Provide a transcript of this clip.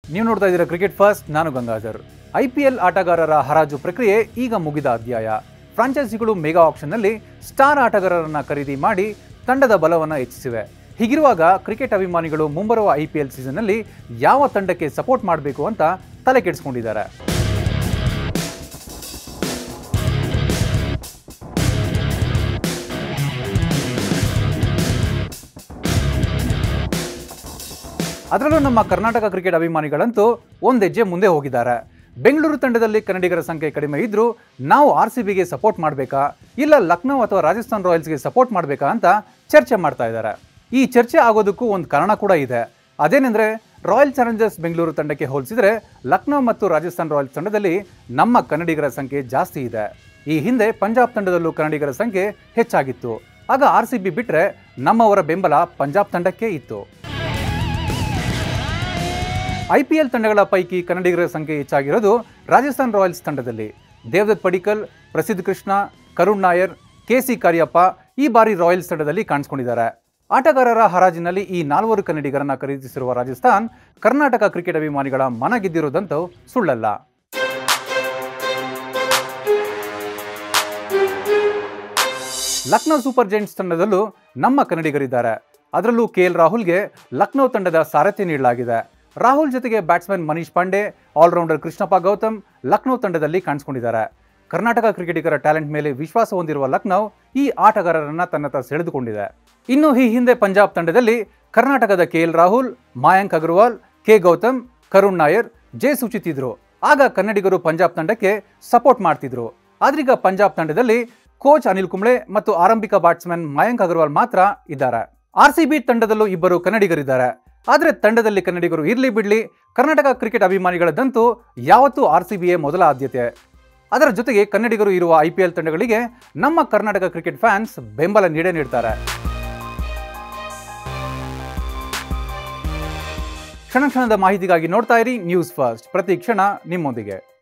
ನೀವು ನೋಡ್ತಾ ಇದ್ದೀರಾ ಕ್ರಿಕೆಟ್ ಫಸ್ಟ್ ನಾನು ಗಂಗಾಧರ್ ಐ ಪಿ ಎಲ್ ಆಟಗಾರರ ಹರಾಜು ಪ್ರಕ್ರಿಯೆ ಈಗ ಮುಗಿದ ಅಧ್ಯಾಯ ಫ್ರಾಂಚೈಸಿಗಳು ಮೆಗಾ ಆಕ್ಷನ್ನಲ್ಲಿ ಸ್ಟಾರ್ ಆಟಗಾರರನ್ನ ಖರೀದಿ ಮಾಡಿ ತಂಡದ ಬಲವನ್ನು ಹೆಚ್ಚಿಸಿವೆ ಹೀಗಿರುವಾಗ ಕ್ರಿಕೆಟ್ ಅಭಿಮಾನಿಗಳು ಮುಂಬರುವ ಐ ಪಿ ಎಲ್ ಸೀಸನ್ನಲ್ಲಿ ಯಾವ ತಂಡಕ್ಕೆ ಸಪೋರ್ಟ್ ಮಾಡಬೇಕು ಅಂತ ತಲೆ ಕೆಡಿಸ್ಕೊಂಡಿದ್ದಾರೆ ಅದರಲ್ಲೂ ನಮ್ಮ ಕರ್ನಾಟಕ ಕ್ರಿಕೆಟ್ ಅಭಿಮಾನಿಗಳಂತೂ ಒಂದು ಹೆಜ್ಜೆ ಮುಂದೆ ಹೋಗಿದ್ದಾರೆ ಬೆಂಗಳೂರು ತಂಡದಲ್ಲಿ ಕನ್ನಡಿಗರ ಸಂಖ್ಯೆ ಕಡಿಮೆ ಇದ್ರೂ ನಾವು ಆರ್ ಸಿ ಬಿಗೆ ಸಪೋರ್ಟ್ ಮಾಡಬೇಕಾ ಇಲ್ಲ ಲಕ್ನೋ ಅಥವಾ ರಾಜಸ್ಥಾನ್ ರಾಯಲ್ಸ್ಗೆ ಸಪೋರ್ಟ್ ಮಾಡಬೇಕಾ ಅಂತ ಚರ್ಚೆ ಮಾಡ್ತಾ ಇದ್ದಾರೆ ಈ ಚರ್ಚೆ ಆಗೋದಕ್ಕೂ ಒಂದು ಕಾರಣ ಕೂಡ ಇದೆ ಅದೇನೆಂದ್ರೆ ರಾಯಲ್ ಚಾಲೆಂಜರ್ಸ್ ಬೆಂಗಳೂರು ತಂಡಕ್ಕೆ ಹೋಲಿಸಿದ್ರೆ ಲಕ್ನೋ ಮತ್ತು ರಾಜಸ್ಥಾನ್ ರಾಯಲ್ಸ್ ತಂಡದಲ್ಲಿ ನಮ್ಮ ಕನ್ನಡಿಗರ ಸಂಖ್ಯೆ ಜಾಸ್ತಿ ಇದೆ ಈ ಹಿಂದೆ ಪಂಜಾಬ್ ತಂಡದಲ್ಲೂ ಕನ್ನಡಿಗರ ಸಂಖ್ಯೆ ಹೆಚ್ಚಾಗಿತ್ತು ಆಗ ಆರ್ ಸಿ ಬಿ ಬಿಟ್ಟರೆ ನಮ್ಮವರ ಬೆಂಬಲ ಪಂಜಾಬ್ ತಂಡಕ್ಕೆ ಇತ್ತು ಐ ಪಿ ಎಲ್ ತಂಡಗಳ ಪೈಕಿ ಕನ್ನಡಿಗರ ಸಂಖ್ಯೆ ಹೆಚ್ಚಾಗಿರೋದು ರಾಜಸ್ಥಾನ್ ರಾಯಲ್ಸ್ ತಂಡದಲ್ಲಿ ದೇವದತ್ ಪಡಿಕಲ್ ಪ್ರಸಿದ್ಧ ಕೃಷ್ಣ ಕರುಣ್ ನಾಯರ್ ಕೆ ಸಿ ಕಾರ್ಯಪ್ಪ ಈ ಬಾರಿ ರಾಯಲ್ಸ್ ತಂಡದಲ್ಲಿ ಕಾಣಿಸ್ಕೊಂಡಿದ್ದಾರೆ ಆಟಗಾರರ ಹರಾಜಿನಲ್ಲಿ ಈ ನಾಲ್ವರು ಕನ್ನಡಿಗರನ್ನ ಖರೀದಿಸಿರುವ ರಾಜಸ್ಥಾನ್ ಕರ್ನಾಟಕ ಕ್ರಿಕೆಟ್ ಅಭಿಮಾನಿಗಳ ಮನ ಗೆದ್ದಿರೋದಂತೂ ಸುಳ್ಳಲ್ಲ ಲಕ್ನೋ ಸೂಪರ್ ಜೈಂಟ್ಸ್ ತಂಡದಲ್ಲೂ ನಮ್ಮ ಕನ್ನಡಿಗರಿದ್ದಾರೆ ಅದರಲ್ಲೂ ಕೆ ಎಲ್ ರಾಹುಲ್ಗೆ ಲಕ್ನೋ ತಂಡದ ಸಾರಥ್ಯ ನೀಡಲಾಗಿದೆ ರಾಹುಲ್ ಜೊತೆಗೆ ಬ್ಯಾಟ್ಸ್ಮನ್ ಮನೀಶ್ ಪಾಂಡೆ ಆಲ್ರೌಂಡರ್ ಕೃಷ್ಣಪ್ಪ ಗೌತಮ್ ಲಕ್ನೋ ತಂಡದಲ್ಲಿ ಕಾಣಿಸ್ಕೊಂಡಿದ್ದಾರೆ ಕರ್ನಾಟಕ ಕ್ರಿಕೆಟಿಗರ ಟ್ಯಾಲೆಂಟ್ ಮೇಲೆ ವಿಶ್ವಾಸ ಹೊಂದಿರುವ ಲಕ್ನೋ ಈ ಆಟಗಾರರನ್ನ ತನ್ನತ್ತ ಸೆಳೆದುಕೊಂಡಿದೆ ಇನ್ನು ಈ ಹಿಂದೆ ಪಂಜಾಬ್ ತಂಡದಲ್ಲಿ ಕರ್ನಾಟಕದ K L Rahul Mayank Agarwal K Gowtham Karun Nair J Suchith ಇದ್ರು ಆಗ ಕನ್ನಡಿಗರು ಪಂಜಾಬ್ ತಂಡಕ್ಕೆ ಸಪೋರ್ಟ್ ಮಾಡ್ತಿದ್ರು ಆದ್ರೀಗ ಪಂಜಾಬ್ ತಂಡದಲ್ಲಿ ಕೋಚ್ ಅನಿಲ್ ಕುಂಬ್ಳೆ ಮತ್ತು ಆರಂಭಿಕ ಬ್ಯಾಟ್ಸ್ಮನ್ ಮಯಾಂಕ್ ಅಗರ್ವಾಲ್ ಮಾತ್ರ ಇದ್ದಾರೆ ಆರ್ ಸಿ ಬಿ ತಂಡದಲ್ಲೂ ಇಬ್ಬರು ಕನ್ನಡಿಗರಿದ್ದಾರೆ ಆದರೆ ತಂಡದಲ್ಲಿ ಕನ್ನಡಿಗರು ಇರ್ಲಿ ಬಿಡ್ಲಿ ಕರ್ನಾಟಕ ಕ್ರಿಕೆಟ್ ಅಭಿಮಾನಿಗಳದಂತೂ ಯಾವತ್ತೂ ಆರ್ ಸಿ ಬಿಯೇ ಮೊದಲ ಆದ್ಯತೆ ಅದರ ಜೊತೆಗೆ ಕನ್ನಡಿಗರು ಇರುವ ಐ ಪಿ ಎಲ್ ತಂಡಗಳಿಗೆ ನಮ್ಮ ಕರ್ನಾಟಕ ಕ್ರಿಕೆಟ್ ಫ್ಯಾನ್ಸ್ ಬೆಂಬಲ ನೀಡೇ ನೀಡ್ತಾರೆ ಕ್ಷಣ ಕ್ಷಣದ ಮಾಹಿತಿಗಾಗಿ ನೋಡ್ತಾ ಇರಿ ನ್ಯೂಸ್ ಫಸ್ಟ್ ಪ್ರತಿ ಕ್ಷಣ ನಿಮ್ಮೊಂದಿಗೆ